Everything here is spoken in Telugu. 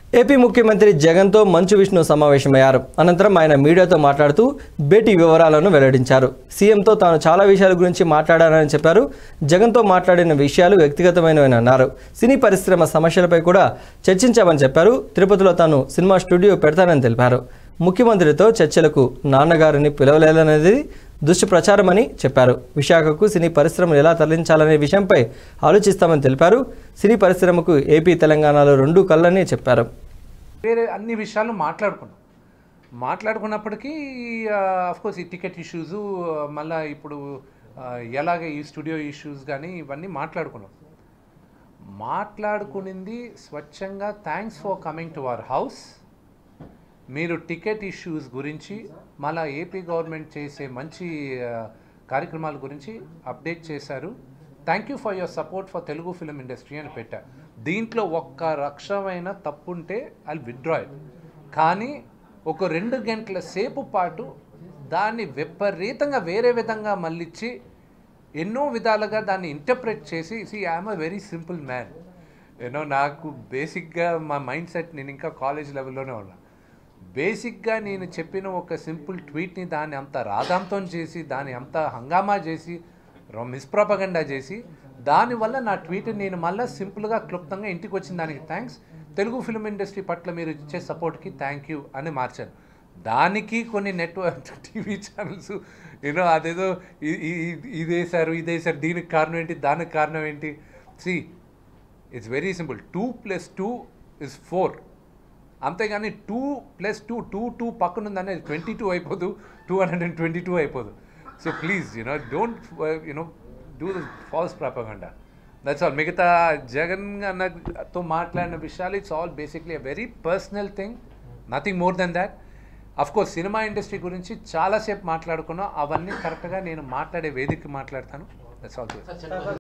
ఏపీ ముఖ్యమంత్రి జగన్తో మంచు విష్ణు సమావేశమయ్యారు అనంతరం ఆయన మీడియాతో మాట్లాడుతూ భేటీ వివరాలను వెల్లడించారు సీఎంతో తాను చాలా విషయాల గురించి మాట్లాడానని చెప్పారు జగన్తో మాట్లాడిన విషయాలు వ్యక్తిగతమైనవని అన్నారు సినీ పరిశ్రమ సమస్యలపై కూడా చర్చించామని చెప్పారు తిరుపతిలో తాను సినిమా స్టూడియో పెడతానని తెలిపారు ముఖ్యమంత్రితో చర్చలకు నాన్నగారిని పిలవలేదనేది దుష్ప్రచారమని చెప్పారు విశాఖకు సినీ పరిశ్రమను ఎలా తరలించాలనే విషయంపై ఆలోచిస్తామని తెలిపారు సినీ పరిశ్రమకు ఏపీ తెలంగాణలో రెండు కళ్ళని చెప్పారు వేరే అన్ని విషయాలు మాట్లాడుకున్నాం మాట్లాడుకున్నప్పటికీ కోర్స్ ఈ టికెట్ ఇష్యూస్ మళ్ళీ ఇప్పుడు ఆ, ఎలాగ ఈ స్టూడియో ఇష్యూస్ కానీ ఇవన్నీ మాట్లాడుకున్నాం మాట్లాడుకునింది స్వచ్ఛంగా thanks for coming to our house మీరు టికెట్ ఇష్యూస్ గురించి మళ్ళా ఏపీ గవర్నమెంట్ చేసే మంచి ఆ, కార్యక్రమాల గురించి అప్డేట్ చేశారు thank you for your support for Telugu film industry అని పెట్టా దీంట్లో ఒక్క రక్షమైన తప్పుంటే ఐ విత్డ్రా ఇట్ కానీ ఒక రెండు గంటల సేపు పాటు దాన్ని విపరీతంగా వేరే విధంగా మళ్ళించి ఎన్నో విధాలుగా దాన్ని ఇంటర్ప్రెట్ చేసి see I'm a very simple man you know నాకు బేసిక్గా మా మైండ్ సెట్ నేను ఇంకా కాలేజ్ లెవెల్లోనే ఉన్నా బేసిక్గా నేను చెప్పిన ఒక సింపుల్ ట్వీట్ని దాన్ని అంత రాధాంతం చేసి దాన్ని అంత హంగామా చేసి మిస్ప్రపగండా చేసి దానివల్ల నా ట్వీట్ నేను మళ్ళీ సింపుల్గా క్లుప్తంగా ఇంటికి వచ్చిన దానికి థ్యాంక్స్ తెలుగు ఫిల్మ్ ఇండస్ట్రీ పట్ల మీరు ఇచ్చే సపోర్ట్కి థ్యాంక్ యూ అని మార్చాను దానికి కొన్ని నెట్వర్క్ టీవీ ఛానల్స్ యూనో అదేదో ఇ- ఇ- ఇ- ఇదేసారు ఇదేసారు దీనికి కారణం ఏంటి దానికి కారణం ఏంటి see it's very simple two plus two is four అంతేగాని two plus two two two పక్కన ఉందనే ట్వంటీ టూ అయిపోదు two hundred and twenty two అయిపోదు so please you know don't you know do the false propaganda that's all మిగతా జగన్ అన్నతో మాట్లాడిన విషయాలు it's all basically a very personal thing nothing more than that of course cinema industry గురించి చాలాసేపు మాట్లాడుకున్నాం అవన్నీ కరెక్ట్గా నేను మాట్లాడే వేదిక మాట్లాడతాను దట్స్ ఆల్